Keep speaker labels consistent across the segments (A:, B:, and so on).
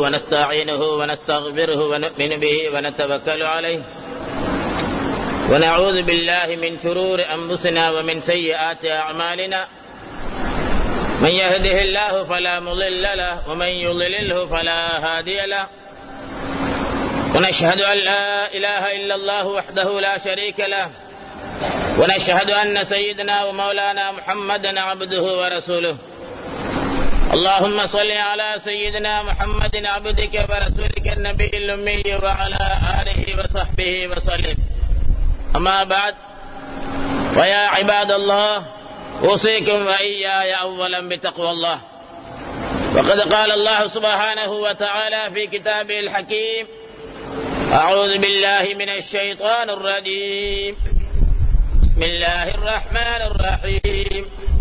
A: ونستعينه ونستغفره ونؤمن به ونتوكل عليه ونعوذ بالله من شرور أنفسنا ومن سيئات أعمالنا من يهده الله فلا مضل له ومن يضلله فلا هادي له ونشهد أن لا إله إلا الله وحده لا شريك له ونشهد أن سيدنا ومولانا محمدا عبده ورسوله اللهم صل على سيدنا محمد عبدك ورسولك النبي الأمي وعلى آله وصحبه وسلم أما بعد ويا عباد الله أوصيكم وإياي أولا بتقوى الله وقد قال الله سبحانه وتعالى في كتابه الحكيم أعوذ بالله من الشيطان الرجيم بسم الله الرحمن الرحيم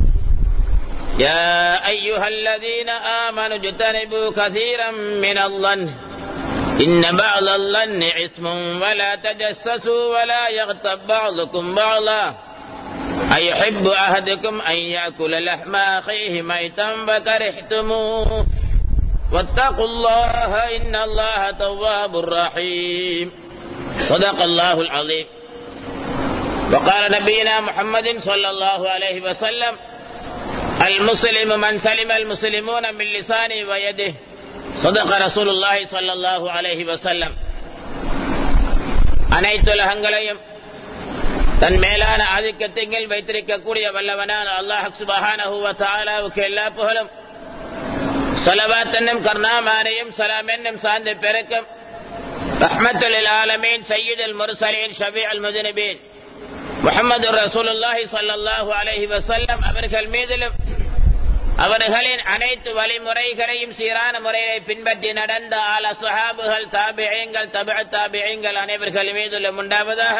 A: يا أيها الذين آمنوا اجتنبوا كثيرا من الظن إن بعض الظن إثم ولا تجسسوا ولا يغتب بعضكم بعضا أيحب أحدكم أن يأكل لحم أخيه ميتا فكرهتموه واتقوا الله إن الله تواب رحيم صدق الله العظيم وقال نبينا محمد صلى الله عليه وسلم المسلم من سلم المسلمون من لسانه ويده صدق رسول الله صلى الله عليه وسلم அனைத்து உலகங்களையும் தன் மேலான ஆதிக்கத்திங்கள் வைத்திருக்கக்கூடிய வல்லவனான அல்லாஹ் சுபஹானஹு வ தஆலாவுக்கு எல்லா புகழும் ஸலவாத் என்னும் கருணாமானையும் சலாம் என்னும் சார்ந்த பெருக்கம் ரஹ்மத்துல் ஆலமீன் சையீதுல் முர்சலீன் ஷபீஉல் முஜ்னிபீன் முஹம்மது ரசூலுல்லாஹி ஸல்லல்லாஹு அலைஹி வஸல்லம் அவர்கள் மீதிலும் அவர்களின் அனைத்து வழிமுறைகளையும் சீரான முறையை பின்பற்றி நடந்த ஆல சுஹாபுகள் தாபியங்கள் தப தாபியங்கள் அனைவர்கள் மீதிலும் உண்டாவதாக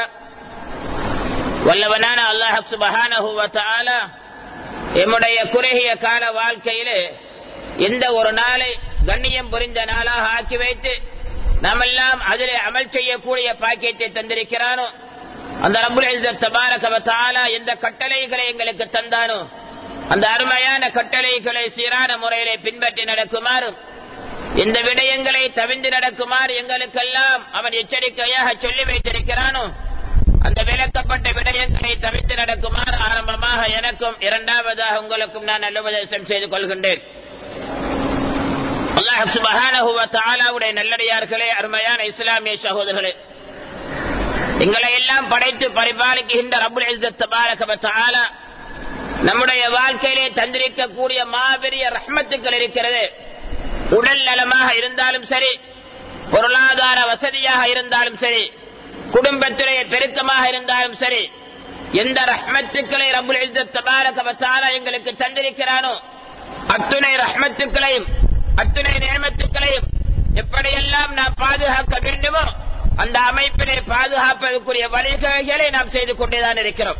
A: வல்லவனான அல்லாஹ் சுபஹானஹு வ தஆலா எம்முடைய குறுகிய கால வாழ்க்கையிலே எந்த ஒரு நாளை கண்ணியம் புரிந்த நாளாக ஆக்கி வைத்து நாமெல்லாம் அதிலே அமல் செய்யக்கூடிய பாக்கியத்தை தந்திருக்கிறானோ அந்த ரபுல் இஸ்ஸத் தபாரக வ தஆலா எந்த கட்டளைகளை எங்களுக்கு தந்தானோ அந்த அருமையான கட்டளைகளை சீரான முறையிலே பின்பற்றி நடக்குமாறும் இந்த விடயங்களை தவிந்து நடக்குமாறு எங்களுக்கெல்லாம் அவன் எச்சரிக்கையாக சொல்லி வைத்திருக்கிறானோ அந்த விளக்கப்பட்ட விடயங்களை தவிர்த்து நடக்குமாறு ஆரம்பமாக எனக்கும் இரண்டாவதாக உங்களுக்கும் நான் நல்லுபதேசம் செய்து கொள்கின்றேன் அல்லாஹ் சுபஹானஹு வ தஆலாவுடைய நல்லடியார்களே அருமையான இஸ்லாமிய சகோதரர்களே எங்களை எல்லாம் படைத்து பரிபாலிக்கின்ற ரப்புல் இஸ்ஸத் தபாரக வ தஆலா நம்முடைய வாழ்க்கையிலே தந்திருக்கக்கூடிய மாபெரிய ரஹ்மத்துக்கள் இருக்கிறது உடல் நலமாக இருந்தாலும் சரி பொருளாதார வசதியாக இருந்தாலும் சரி குடும்பத்திலே பெருக்கமாக இருந்தாலும் சரி எந்த ரஹ்மத்துக்களை ரபுல் இஸ்ஸத் தபாரக வ தஆலா எங்களுக்கு தந்திருக்கிறானோ அத்துணை ரஹ்மத்துக்களையும் அத்துணை நியமத்துக்களையும் எப்படியெல்லாம் நாம் பாதுகாக்க வேண்டுமோ அந்த அமைப்பினை பாதுகாப்பதற்குரிய வழிகளை நாம் செய்து கொண்டேதான் இருக்கிறோம்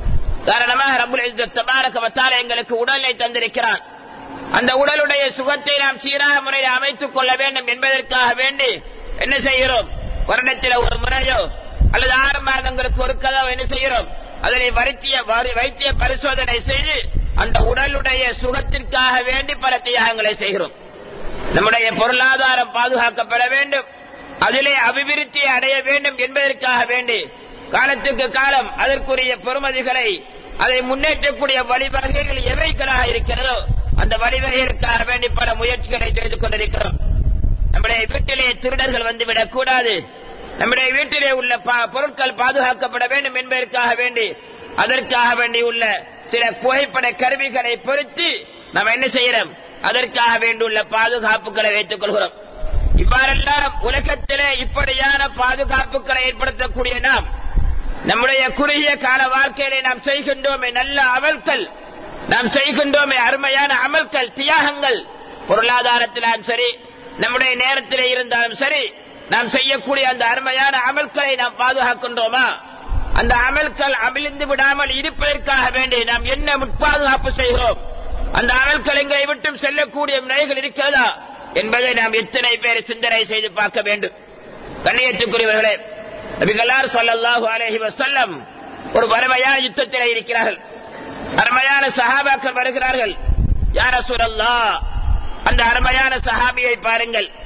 A: காரணமாக ரபுல் இஸ்ஸத் தபாரக வ தஆலா எங்களுக்கு உடலை தந்திருக்கிறான் அந்த உடலுடைய சுகத்தை நாம் சீரான முறையில் அமைத்துக் கொள்ள வேண்டும் என்பதற்காக வேண்டி என்ன செய்கிறோம் வருடத்தில் ஒரு முறையோ அல்லது ஆறு மாதங்களுக்கு ஒரு கதோ என்ன செய்கிறோம் அதனை வைத்திய வைத்திய பரிசோதனை செய்து அந்த உடலுடைய சுகத்திற்காக வேண்டி பல தியாகங்களை செய்கிறோம் நம்முடைய பொருளாதாரம் பாதுகாக்கப்பட வேண்டும் அதிலே அபிவிருத்தியை அடைய வேண்டும் என்பதற்காக வேண்டி காலத்துக்கு காலம் அதற்குரிய பெறுமதிகளை அதை முன்னேற்றக்கூடிய வழிவகைகள் எவைகளாக இருக்கிறதோ அந்த வழிவகைகளுக்காக வேண்டி பல முயற்சிகளை செய்து கொண்டிருக்கிறோம் நம்முடைய வீட்டிலே திருடர்கள் வந்துவிடக் கூடாது நம்முடைய வீட்டிலே உள்ள பொருட்கள் பாதுகாக்கப்பட வேண்டும் என்பதற்காக வேண்டி அதற்காக வேண்டி உள்ள சில புகைப்பட கருவிகளை பொருத்தி நாம் என்ன செய்கிறோம் அதற்காக வேண்டியுள்ள பாதுகாப்புகளை வைத்துக் கொள்கிறோம் இவ்வாறெல்லாம் உலகத்திலே இப்படியான பாதுகாப்புகளை ஏற்படுத்தக்கூடிய நாம் நம்முடைய குறுகிய கால வாழ்க்கையிலே நாம் செய்கின்றோமே நல்ல அமல்கள் நாம் செய்கின்றோமே அருமையான அமல்கள் தியாகங்கள் பொருளாதாரத்திலும் சரி நம்முடைய நேரத்திலே இருந்தாலும் சரி நாம் செய்யக்கூடிய அந்த அருமையான அமல்களை நாம் பாதுகாக்கின்றோமா அந்த அமல்கள் அமிழ்ந்து விடாமல் இருப்பதற்காக வேண்டி நாம் என்ன முற்பாதுகாப்பு செய்கிறோம் அந்த அமல்கள் எங்களை விட்டும் செல்லக்கூடிய நிலைகள் இருக்கிறதா என்பதை நாம் எத்தனை பேர் சிந்தனை செய்து பார்க்க வேண்டும் கண்ணியத்துக்குரியவர்களே நபிகளார் ஸல்லல்லாஹு அலைஹி வஸல்லம் ஒரு வறுமையான யுத்தத்தில் இருக்கிறார்கள் அருமையான சஹாபாக்கள் வருகிறார்கள் யார சூரல்லா அந்த அருமையான சஹாபியை பாருங்கள்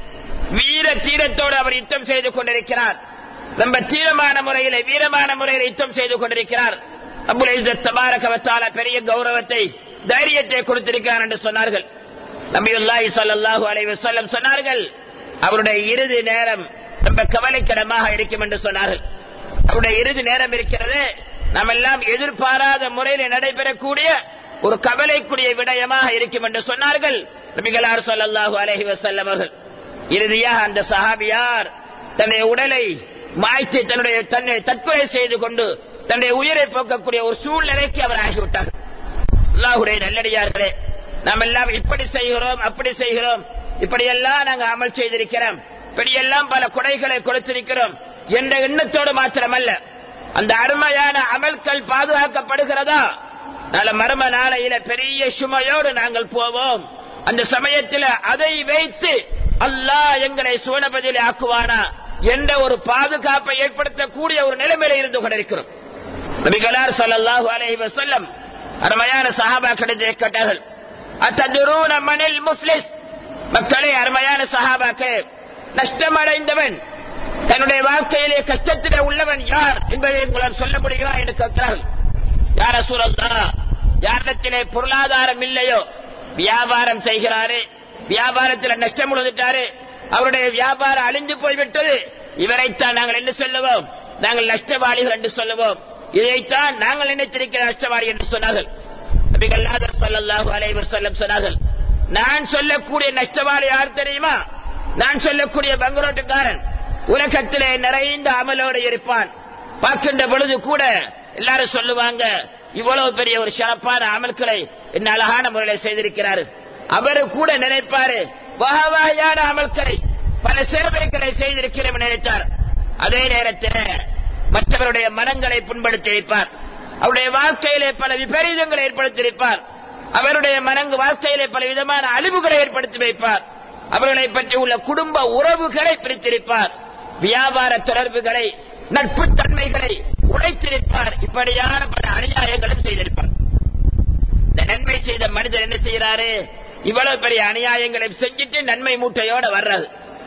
A: வீர தீரத்தோடு அவர் யுத்தம் செய்து கொண்டிருக்கிறார் ரொம்ப தீரமான முறையில் வீரமான முறையில் யுத்தம் செய்து கொண்டிருக்கிறார் அபுல் இஸ்ஸத் தபாரக வ தஆலா பெரிய கௌரவத்தை தைரியத்தை கொடுத்திருக்கிறார் என்று சொன்னார்கள் நபியுல்லாஹி ஸல்லல்லாஹு அலைஹி வஸல்லம் சொன்னார்கள் அவருடைய இறுதி நேரம் ரொம்ப கவலைக்கிடமாக இருக்கும் என்று சொன்னார்கள் அவருடைய இறுதி நேரம் இருக்கிறது நாம் எல்லாம் எதிர்பாராத முறையில் நடைபெறக்கூடிய ஒரு கவலைக்குரிய விடயமாக இருக்கும் என்று சொன்னார்கள் நபிகளார் ஸல்லல்லாஹு அலைஹி வஸல்லம் அவர்கள் இறுதியாக அந்த சஹாபியார் தன்னுடைய உடலை மாய்த்து தன்னுடைய தன்னை தற்கொலை செய்து கொண்டு தன்னுடைய உயிரை போக்கக்கூடிய ஒரு சூழ்நிலைக்கு அவர் ஆகிவிட்டார் அல்லாஹுடைய நல்லடியார்களே நாம் எல்லாம் இப்படி செய்கிறோம் அப்படி செய்கிறோம் இப்படியெல்லாம் நாங்கள் அமல் செய்திருக்கிறோம் இப்படியெல்லாம் பல கொடைகளை கொடுத்திருக்கிறோம் என்ற எண்ணத்தோடு மாத்திரமல்ல அந்த அருமையான அமல்கள் பாதுகாக்கப்படுகிறதா நல்ல மர்ம நாளையில பெரிய சுமையோடு நாங்கள் போவோம் அந்த சமயத்தில் அதை வைத்து அல்லாஹ் எங்களை சுவனபதியில் ஆக்குவானா என்ற ஒரு பாதுகாப்பை ஏற்படுத்தக்கூடிய ஒரு நிலைமையில இருந்து கொண்டிருக்கிறோம் நபிகளார் ஸல்லல்லாஹு அலைஹி வஸல்லம் அருமையான சஹாபாக்களிடையே கேட்டார்கள் அத்ததுரூன மனில் முஃப்லிஸ் மக்களே அருமையான சஹாபாக்களே நஷ்டமடைந்தவன் தன்னுடைய வாழ்க்கையிலே கஷ்டத்திலே உள்ளவன் யார் என்பதை உங்களால் சொல்ல முடியுமா என்று கேட்கிறார்கள் யார சூழல்தா யாரிடத்திலே பொருளாதாரம் இல்லையோ வியாபாரம் செய்கிறாரு வியாபாரத்தில் நஷ்டம் விழுந்துட்டாரு அவருடைய வியாபாரம் அழிந்து போய்விட்டது இவரைத்தான் நாங்கள் என்ன சொல்லுவோம் நாங்கள் நஷ்டவாளிகள் என்று சொல்லுவோம் இதைத்தான் நாங்கள் நினைத்திருக்கிற நஷ்டவாளி என்று சொன்னார்கள் நபிகள் நாதர் ஸல்லல்லாஹு அலைஹி வஸல்லம் சொன்னார்கள் நான் சொல்லக்கூடிய நஷ்டவாளி யார் தெரியுமா நான் சொல்லக்கூடிய பங்கரோட்டுக்காரன் உலகத்திலே நிறைந்த அமலோடு இருப்பான் பார்க்கின்ற பொழுது கூட எல்லாரும் சொல்லுவாங்க இவ்வளவு பெரிய ஒரு சிறப்பான அமல்களை என்ன அழகான முறையில் செய்திருக்கிறார் அவரு கூட நினைப்பாரு வகை வகையான அமல்களை பல சேவைகளை செய்திருக்கிறோம் நினைத்தார் அதே நேரத்தில் மற்றவருடைய மனங்களை புண்படுத்தி வைப்பார் அவருடைய வாழ்க்கையிலே பல விபரீதங்களை ஏற்படுத்தியிருப்பார் அவருடைய மனங்கு வாழ்க்கையிலே பல விதமான அழிவுகளை ஏற்படுத்தி வைப்பார் அவர்களை பற்றி உள்ள குடும்ப உறவுகளை பிரித்திருப்பார் வியாபார தொடர்புகளை நட்பு தன்மைகளை உடைத்திருப்பார் இப்படியான பல அநியாயங்களும் செய்திருப்பார் இந்த நன்மை செய்த மனிதர் என்ன செய்யறாரு இவ்வளவு பெரிய அநியாயங்களை செஞ்சுட்டு நன்மை மூட்டையோட வர்றது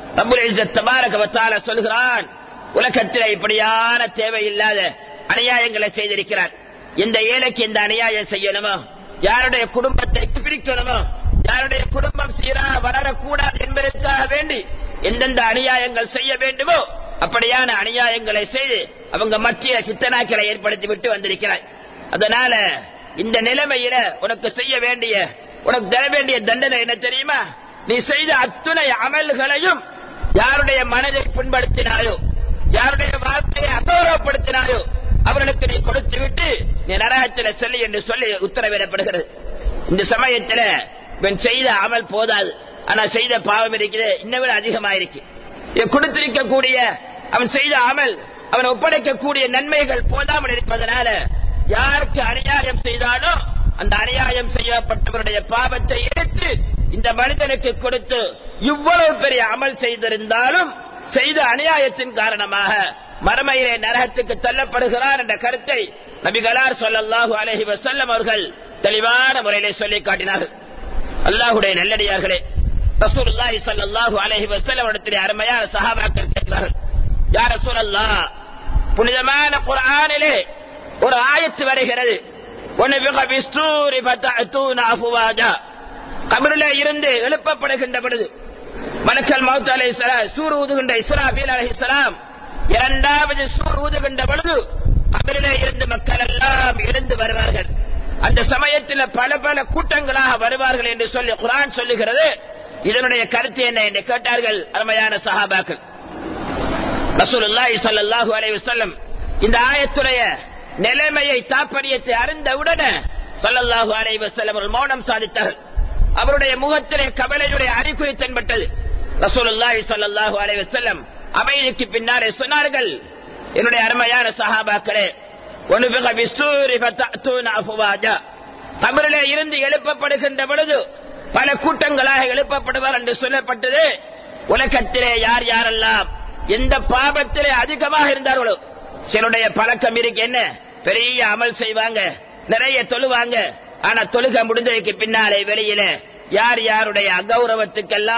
A: தபாரக சொல்கிறான் உலகத்தில் இப்படியான தேவையில்லாத அநியாயங்களை செய்திருக்கிறார் எந்த ஏழைக்கு இந்த அநியாயம் செய்யணுமோ யாருடைய குடும்பத்தை பிரிக்கணுமோ யாருடைய குடும்பம் சீராக வளரக்கூடாது என்பதற்காக வேண்டி எந்தெந்த அநியாயங்கள் செய்ய வேண்டுமோ அப்படியான அநியாயங்களை செய்து அவங்க மத்திய சித்தனாக்களை ஏற்படுத்தி விட்டு வந்திருக்கிறார் அதனால இந்த நிலைமையில உனக்கு செய்ய வேண்டிய உனக்கு தர வேண்டிய தண்டனை என்ன தெரியுமா நீ செய்த அத்துணை அமல்களையும் யாருடைய மனதை புண்படுத்தினாயோ யாருடைய வாழ்க்கையை அகௌரவப்படுத்தினாயோ அவர்களுக்கு நீ கொடுத்து விட்டு நீ நரகத்தில் செல்லு என்று சொல்லி உத்தரவிடப்படுகிறது இந்த சமயத்துல இவன் செய்த அமல் போதாது ஆனா செய்த பாவம் இருக்குது இன்னும் விட அதிகமாயிருக்கு கொடுத்திருக்கக்கூடிய அவன் செய்த அமல் அவன் ஒப்படைக்கக்கூடிய நன்மைகள் போதாமல் இருப்பதனால யாருக்கு அநியாயம் செய்தாலோ அந்த அநியாயம் செய்யப்பட்டவருடைய பாவத்தை எடுத்து இந்த மனிதனுக்கு கொடுத்து இவ்வளவு பெரிய அமல் செய்திருந்தாலும் செய்த அநியாயத்தின் காரணமாக மறுமையிலே நரகத்துக்கு தள்ளப்படுகிறார் என்ற கருத்தை நபிகளார் சொல்லல்லாஹு அலஹி வசல்லம் அவர்கள் தெளிவான முறையிலே சொல்லி காட்டினார்கள் அல்லாஹுடைய நல்லடியார்களே ரசூலுல்லாஹி ஸல்லல்லாஹு அலைஹி வஸல்லம் இடத்திலே அருமையான சஹாபாக்கள் கேட்கிறார்கள் யா ரசூலல்லாஹ் புனிதமான குர்ஆனிலே ஒரு ஆயத்து வருகிறது ஒன்பிக பிஸ்தூரி ஃபதஅதூன அஃவாஜா கபரிலே இருந்து எழுப்பப்படுகின்ற பொழுது மலக்கல் மௌத் அலைஹிஸ்ஸலாம் சூர் ஊதுகின்ற இஸ்ராபீல் அலைஹிஸ்ஸலாம் இரண்டாவது சூர் ஊதுகின்ற பொழுது கபரிலே இருந்து மக்கள் எல்லாம் எழுந்து வருவார்கள் அந்த சமயத்தில் பல பல கூட்டங்களாக வருவார்கள் என்று சொல்லி குரான் சொல்லுகிறது இதனுடைய கருத்து என்ன என்று கேட்டார்கள் அருமையான சஹாபாக்கள் ரசூலுல்லாஹி ஸல்லல்லாஹு அலைஹி வஸல்லம் இந்த ஆயத்துடைய நிலைமையை தாற்பயத்தை அறிந்தவுடனே ஸல்லல்லாஹு அலைஹி வஸல்லம் அவர்கள் மௌனம் சாதித்தார்கள் அவருடைய முகத்திலே கவலையுடைய அறிகுறி தென்பட்டது ரசூலுல்லாஹி ஸல்லல்லாஹு அலைஹி வஸல்லம் அமைதிக்கு பின்னாலே சொன்னார்கள் என்னுடைய அருமையான சஹாபாக்களே ஒனுபிக விஸ்தூரி ஃபதஅதூன அஃவாஜா கபரிலே இருந்து எழுப்பப்படுகின்ற பொழுது பல கூட்டங்களாக எழுப்பப்படுவார் என்று சொல்லப்பட்டது உலகத்திலே யார் யாரெல்லாம் எந்த பாபத்திலே அதிகமாக இருந்தார்களோ சிலருடைய பழக்கம் இருக்கு என்ன பெரிய அமல் செய்வாங்க நிறைய தொழுவாங்க ஆனா தொழுக முடிந்ததுக்கு பின்னாலே வெளியில யார் யாருடைய அகௌரவத்துக்கெல்லாம்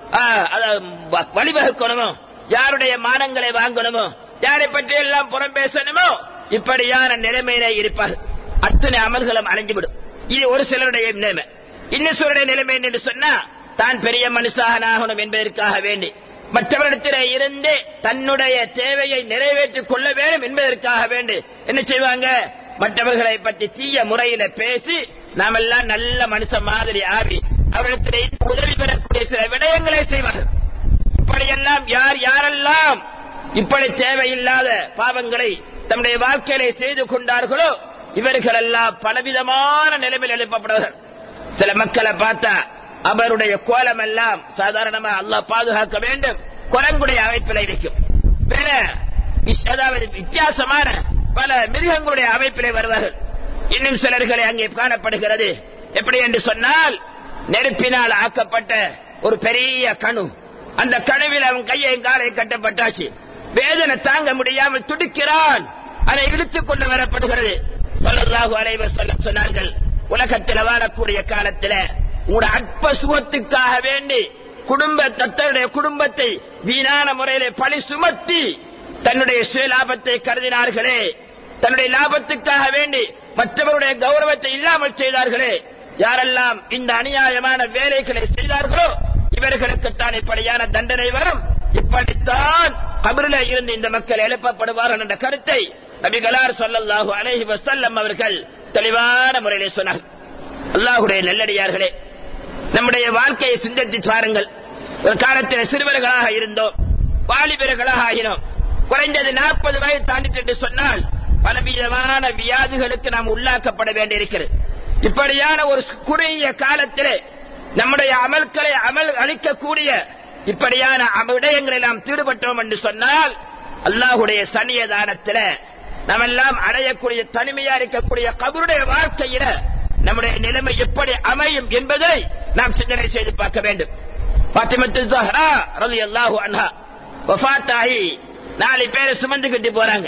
A: ஆ, அதாவது வ- வழிவகுக்கணுமோ யாருடைய மானங்களை வாங்கணுமோ யாரை பற்றி எல்லாம் புறம் பேசணுமோ இப்படியான நிலைமையிலே இருப்பார் அத்தனை அமல்களும் அடைஞ்சுவிடும் இது ஒரு சிலருடைய நிலைமை இன்னும் சிலருடைய நிலைமை என்று சொன்னா தான் பெரிய மனுஷாகனாகணும் என்பதற்காக வேண்டி மற்றவரிடத்திலே இருந்து தன்னுடைய தேவையை நிறைவேற்றிக் கொள்ள வேண்டும் என்பதற்காக வேண்டி என்ன செய்வாங்க மற்றவர்களை பற்றி தீய முறையில பேசி நாமெல்லாம் நல்ல மனுஷன் மாதிரி ஆவி அவரிடத்திலே இருந்து உதவி பெறக்கூடிய சில விடயங்களை செய்வார்கள் இப்படியெல்லாம் யார் யாரெல்லாம் இப்படி தேவையில்லாத பாவங்களை தம்முடைய வாழ்க்கையிலே செய்து கொண்டார்களோ இவர்கள் எல்லாம் பலவிதமான நிலைமையில் எழுப்பப்படுவார்கள் சில மக்களை பார்த்தா அவருடைய கோலம் எல்லாம் சாதாரணமா அல்லாஹ் பாதுகாக்க வேண்டும் குரங்குடைய அமைப்பில் இருக்கும் வேற விஷ்- அதாவது வித்தியாசமான பல மிருகங்களுடைய அமைப்பிலே வருவார்கள் இன்னும் சிலர்களை அங்கே காணப்படுகிறது எப்படி என்று சொன்னால் நெருப்பினால் ஆக்கப்பட்ட ஒரு பெரிய கணு அந்த கணுவில் அவன் கையை காலை கட்டப்பட்டாச்சு வேதனை தாங்க முடியாமல் துடிக்கிறான் அதை இழுத்துக் கொண்டு வரப்படுகிறது சொல்லல்லாஹு அலைஹி வஸல்லம் சொன்னார்கள் உலகத்தில் வாழக்கூடிய காலத்தில் உங்களோட அற்ப சுகத்துக்காக வேண்டி குடும்ப தத்தருடைய குடும்பத்தை வீணான முறையிலே பழி சுமத்தி தன்னுடைய சுய லாபத்தை கருதினார்களே தன்னுடைய லாபத்துக்காக வேண்டி மற்றவருடைய கௌரவத்தை இல்லாமல் செய்தார்களே யாரெல்லாம் இந்த அநியாயமான வேலைகளை செய்தார்களோ இவர்களுக்குத்தான் இப்படியான தண்டனை வரும் இப்படித்தான் கபரில இருந்து இந்த மக்கள் எழுப்பப்படுவார்கள் என்ற கருத்தை நபிகளார் ஸல்லல்லாஹு அலைஹி வஸல்லம் அவர்கள் தெளிவான முறையிலே சொன்னார்கள் அல்லாஹ்வுடைய நல்லடியார்களே நம்முடைய வாழ்க்கையை சிந்தித்து பாருங்கள் ஒரு காலத்தில் சிறுவர்களாக இருந்தோம் வாலிபர்களாக ஆகினோம் குறைந்தது நாற்பது வயது தாண்டிட்டு என்று சொன்னால் பலவிதமான வியாதிகளுக்கு நாம் உள்ளாக்கப்பட வேண்டியிருக்கிறது இப்படியான ஒரு குறுகிய காலத்திலே நம்முடைய அமல்களை அமல் அளிக்கக்கூடிய இப்படியான அம- விடயங்களை நாம் ஈடுபட்டோம் என்று சொன்னால் அல்லாஹுடைய சன்னியதானத்தில நாமெல்லாம் அடையக்கூடிய தனிமையா இருக்கக்கூடிய கபருடைய வாழ்க்கையில நம்முடைய நிலைமை எப்படி அமையும் என்பதை நாம் சிந்தனை செய்து பார்க்க வேண்டும் பாத்திமத்து ஜஹ்ரா ரலியல்லாஹு அன்ஹா வஃபாத் ஆகி நாலு பேரை சுமந்துக்கிட்டு போறாங்க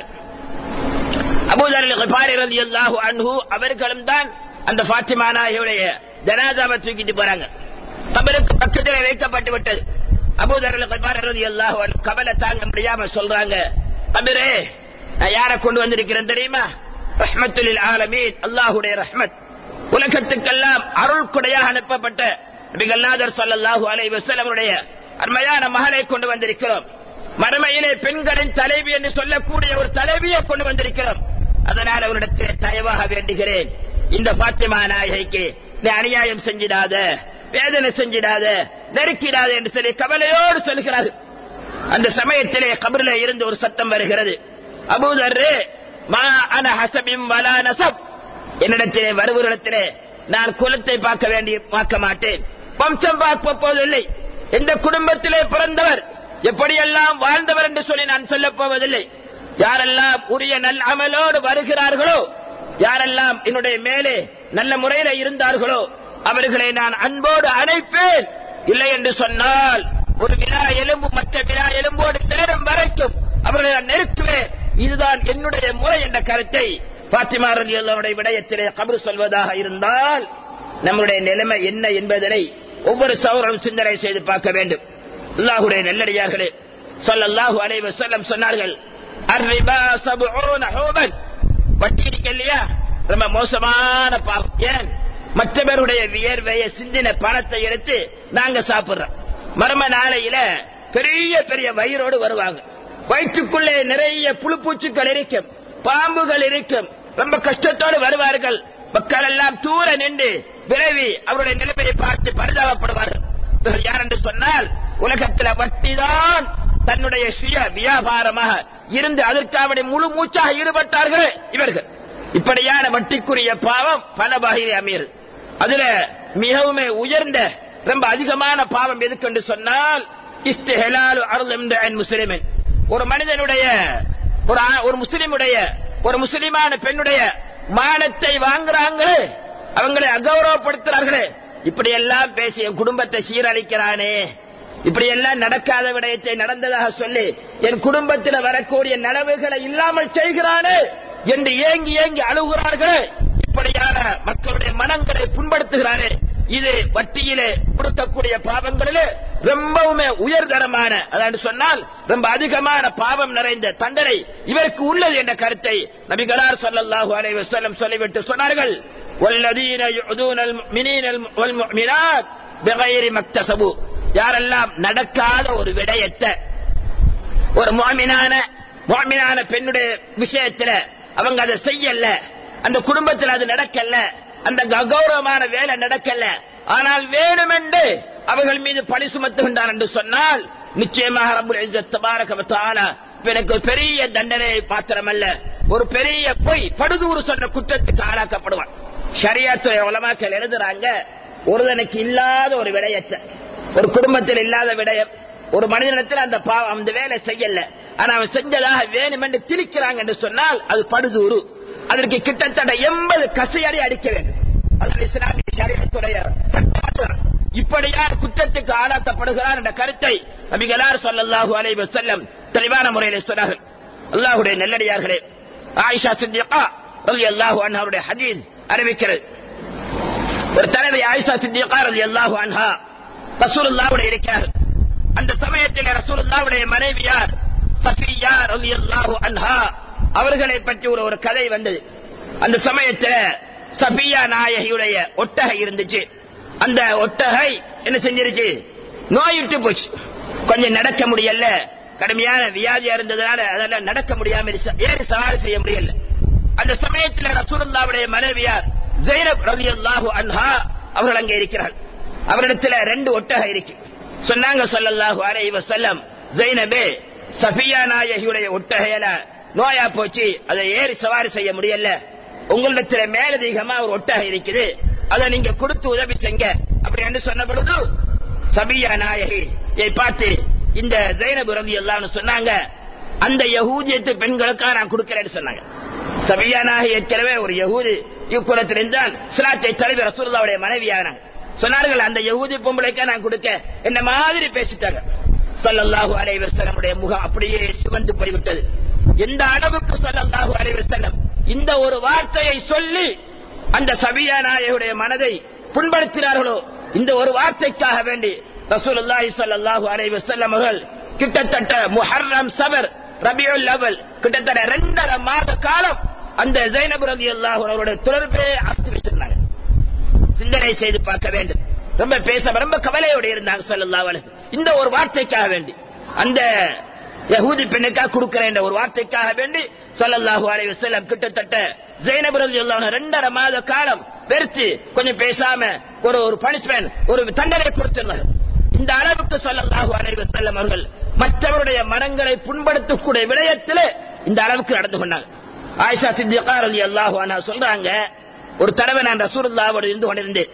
A: அபூதர் கிஃபாரி ரலியல்லாஹு அன்ஹு அவர்களும் தான் அந்த ஃபாத்திமா நாயகியுடைய ஜனாதாவை தூக்கிட்டு போறாங்க கபருக்கு பக்கத்தில் வைக்கப்பட்டு விட்டது அபூதர் கிஃபாரி ரலியல்லாஹு அன்ஹு கபலை தாங்க முடியாம சொல்றாங்க கபரே நான் யாரை கொண்டு வந்திருக்கிறேன் தெரியுமா ரஹ்மத்துலில் ஆலமீன் அல்லாஹ்வுடைய ரஹ்மத் உலகத்துக்கெல்லாம் அருள் கொடையாக அனுப்பப்பட்ட நபிகள்நாதர் ஸல்லல்லாஹு அலைஹி வஸல்லமுடைய அருமையான மகளை கொண்டு வந்திருக்கிறோம் மறுமையிலே பெண்களின் தலைவி என்று சொல்லக்கூடிய ஒரு தலைவியை கொண்டு வந்திருக்கிறோம் அதனால் அவரிடத்திலே தயவாக வேண்டுகிறேன் இந்த பாத்திமா நாயகிக்கு நீ அநியாயம் செஞ்சிடாத வேதனை செஞ்சிடாத நெருக்கிடாத என்று சொல்லி கவலையோடு சொல்கிறார்கள் அந்த சமயத்திலே கபரிலே இருந்து ஒரு சத்தம் வருகிறது அபூதர்ரே மா அன ஹசபிம் வலா நசப் என்னிடத்திலே வருவரிடத்திலே நான் குலத்தை பார்க்க வேண்டி பார்க்க மாட்டேன் வம்சம் பார்க்க போவதில்லை எந்த குடும்பத்திலே பிறந்தவர் எப்படியெல்லாம் வாழ்ந்தவர் என்று சொல்லி நான் சொல்லப் போவதில்லை யாரெல்லாம் உரிய நல் அமலோடு வருகிறார்களோ யாரெல்லாம் என்னுடைய மேலே நல்ல முறையில இருந்தார்களோ அவர்களை நான் அன்போடு அணைப்பேன் இல்லை என்று சொன்னால் ஒரு விழா எலும்பு மற்ற விழா எலும்போடு சேரும் வரைக்கும் அவர்களை நான் நெருக்குவேன் இதுதான் என்னுடைய முறை என்ற கருத்தை பாத்திமா ரலியல்லாஹுடைய விடயத்திலே கபர் சொல்வதாக இருந்தால் நம்முடைய நிலைமை என்ன என்பதனை ஒவ்வொரு சௌரம் சிந்தனை செய்து பார்க்க வேண்டும் அல்லாஹுடைய நல்லடியார்களே ஸல்லல்லாஹு அலைஹி வஸல்லம் சொன்னார்கள் அர்ரிபா சப்ஊன ஹூபன் வட்டி இருக்கு இல்லையா ரொம்ப மோசமான பாவம் ஏன் மற்றவருடைய வியர்வையை சிந்தின பணத்தை எடுத்து நாங்க சாப்பிடுறோம் மர்ம நாளையில பெரிய பெரிய வயிறோடு வருவாங்க வயிற்றுக்குள்ளே நிறைய புழுப்பூச்சுக்கள் இருக்கும் பாம்புகள் இருக்கும் ரொம்ப கஷ்டத்தோடு வருவார்கள் மக்கள் எல்லாம் தூர நின்று விரைவி அவருடைய நிலைமையை பார்த்து பரிதாபப்படுவார்கள் இவர்கள் யார் என்று சொன்னால் உலகத்தில் வட்டிதான் தன்னுடைய சுய வியாபாரமாக இருந்து அதற்காக முழு மூச்சாக ஈடுபட்டார்கள் இவர்கள் இப்படியான வட்டிக்குரிய பாவம் பல வகையிலே அமைகிறது அதுல மிகவும் உயர்ந்த ரொம்ப அதிகமான பாவம் எதுக்கு என்று சொன்னால் இஸ்திஹலாலு அருள் முஸ்லிமின் ஒரு மனிதனுடைய ஒரு ஆ- ஒரு முஸ்லிமுடைய ஒரு முஸ்லிமான பெண்ணுடைய மானத்தை வாங்குறாங்களே அவங்களை அகௌரவப்படுத்துறார்களே இப்படி எல்லாம் பேசி என் குடும்பத்தை சீரழிக்கிறானே இப்படி எல்லாம் நடக்காத விடயத்தை நடந்ததாக சொல்லி என் குடும்பத்தில் வரக்கூடிய நலவுகளை இல்லாமல் செய்கிறானே என்று ஏங்கி ஏங்கி அழுகிறார்களே இப்படியான மக்களுடைய மனங்களை புண்படுத்துகிறாரே இது வட்டியிலே கொடுக்கக்கூடிய பாவங்களிலே ரொம்பவுமே உயர்தரமான அதாவது சொன்னால் ரொம்ப அதிகமான பாவம் நிறைந்த தண்டனை இவருக்கு உள்ளது என்ற கருத்தை நபிகளார் ஸல்லல்லாஹு அலைஹி வஸல்லம் சொல்லிவிட்டு சொன்னார்கள் والذين يؤذون المؤمنين والمؤمنات بغير ما اكتسبوا யாரெல்லாம் நடக்காத ஒரு விடயத்தை ஒரு முஅமினான முஅமினான பெண்ணுடைய விஷயத்துல அவங்க அதை செய்யல அந்த குடும்பத்தில் அது நடக்கல அந்த கௌரவமான வேலை நடக்கல ஆனால் வேணுமென்று அவர்கள் மீது பழி சுமத்துகின்றார் என்று சொன்னால் நிச்சயமாக ரப்புல் இஸ்ஸத் தபாரக வ தஆலா எனக்கு ஒரு பெரிய தண்டனை மாத்திரமல்ல ஒரு பெரிய பொய் படுதூறு சொன்ன குற்றத்துக்கு ஆளாக்கப்படுவான் ஷரியாத்துறை உலமாக்கள் எழுதுறாங்க ஒருதனுக்கு இல்லாத ஒரு விடயத்தை ஒரு குடும்பத்தில் இல்லாத விடயம் ஒரு மனிதனிடத்தில் அந்த பாவம் அந்த வேலை செய்யல ஆனா அவன் செஞ்சதாக வேணுமென்று திணிக்கிறாங்க என்று சொன்னால் அது படுதூறு அதற்கு கிட்டத்தட்ட எண்பது கசையடி அடிக்க வேண்டும் அது இஸ்லாமிய சரியத்துடைய சட்டமாற்றம் இப்படியார் குற்றத்துக்கு ஆளாக்கப்படுகிறார் என்ற கருத்தை நபிகளார் ஸல்லல்லாஹு அலைஹி வஸல்லம் தெளிவான முறையில் சொன்னார்கள் அல்லாஹ்வுடைய நல்லடியார்களே ஆயிஷா சித்திகா ரலியல்லாஹு அன்ஹா அவருடைய ஹதீஸ் அறிவிக்கிறது ஒரு தலைவி ஆயிஷா சித்திகா ரலியல்லாஹு அன்ஹா ரசூலுல்லாஹ்வுடைய இருக்கிறார்கள் அந்த சமயத்தில் ரசூலுல்லாஹ்வுடைய மனைவியார் சஃபியா ரலியல்லாஹு அன்ஹா அவர்களை பற்றி ஒரு ஒரு கதை வந்தது அந்த சமயத்தில் சஃபியா நாயகியுடைய ஒட்டகை இருந்துச்சு அந்த ஒட்டகை என்ன செஞ்சிருச்சு நோயிட்டு போச்சு கொஞ்சம் நடக்க முடியல கடுமையான வியாதியா இருந்ததுனால அதெல்லாம் நடக்க முடியாம இருந்துச்சு. ஏறி சவாரி செய்ய முடியல அந்த சமயத்தில் ரசூலுல்லாவுடைய மனைவியார் ஜெயினப் ரலியல்லாஹு அன்ஹா அவர்கள் அங்கே இருக்கிறார் அவரிடத்துல ரெண்டு ஒட்டகை இருக்கு சொன்னாங்க ஸல்லல்லாஹு அலைஹி வஸல்லம் ஜெயினபே சஃபியா நாயகியுடைய ஒட்டகையில நோயா போச்சு அதை ஏறி சவாரி செய்ய முடியல உங்களிடத்துல மேலதிகமா ஒரு ஒட்டகை இருக்குது அதை நீங்க கொடுத்து உதவி செய்ங்க அப்படி என்று சொன்ன பொழுது சபியா நாயகி இதை பார்த்து இந்த ஜெயினபு ரவி எல்லாம் சொன்னாங்க அந்த யகூதியத்து பெண்களுக்காக நான் கொடுக்கிறேன்னு சொன்னாங்க சபியா நாயகி ஏற்கனவே ஒரு யகூதி இக்குலத்தில் இருந்தால் இஸ்லாத்தை தலைவி ரசூலுல்லாவுடைய மனைவியானாங்க சொன்னார்கள் அந்த யகூதி பொம்பளைக்கா நான் கொடுக்க என்ன மாதிரி பேசிட்டாங்க ஸல்லல்லாஹு அலைஹி வஸல்லமுடைய முகம் அப்படியே சிவந்து போய்விட்டது எந்த அளவுக்கு ஸல்லல்லாஹு அலைஹி வஸல்லம் இந்த ஒரு வார்த்தையை சொல்லி அந்த சபியா நாயகுடைய மனதை புண்படுத்தினார்களோ இந்த ஒரு வார்த்தைக்காக வேண்டி ரசூலுல்லாஹி ஸல்லல்லாஹு அலைஹி வஸல்லம் அவர்கள் கிட்டத்தட்ட முஹர்ரம் சபர் ரபியுல் அவல் கிட்டத்தட்ட ரெண்டரை மாத காலம் அந்த ஜைனப் ரலியல்லாஹு அவருடைய தொடர்பே அறுத்து வைத்திருந்தாங்க சிந்தனை செய்து பார்க்க வேண்டும் ரொம்ப பேச ரொம்ப கவலையோடு இருந்தாங்க ஸல்லல்லாஹு அலைஹி வஸல்லம். இந்த ஒரு வார்த்தைக்காக வேண்டி அந்த யஹூதி பெண்ணுக்காக கொடுக்கிறேன் ஒரு வார்த்தைக்காக வேண்டி ஸல்லல்லாஹு அலைஹி வஸல்லம் கிட்டத்தட்ட ஜெயினப் ரலியல்லாஹு அன்ஹா ரெண்டரை மாத காலம் வெறுத்து கொஞ்சம் பேசாம ஒரு ஒரு பனிஷ்மெண்ட் ஒரு தண்டனை கொடுத்திருந்தார் இந்த அளவுக்கு ஸல்லல்லாஹு அலைஹி வஸல்லம் அவர்கள் மற்றவருடைய மனங்களை புண்படுத்தக்கூடிய விடயத்திலே இந்த அளவுக்கு நடந்து கொண்டாங்க ஆயிஷா சித்திகா ரலியல்லாஹு அன்ஹா சொல்றாங்க ஒரு தடவை நான் ரசூலுல்லாஹ்வோடு இருந்து கொண்டிருந்தேன்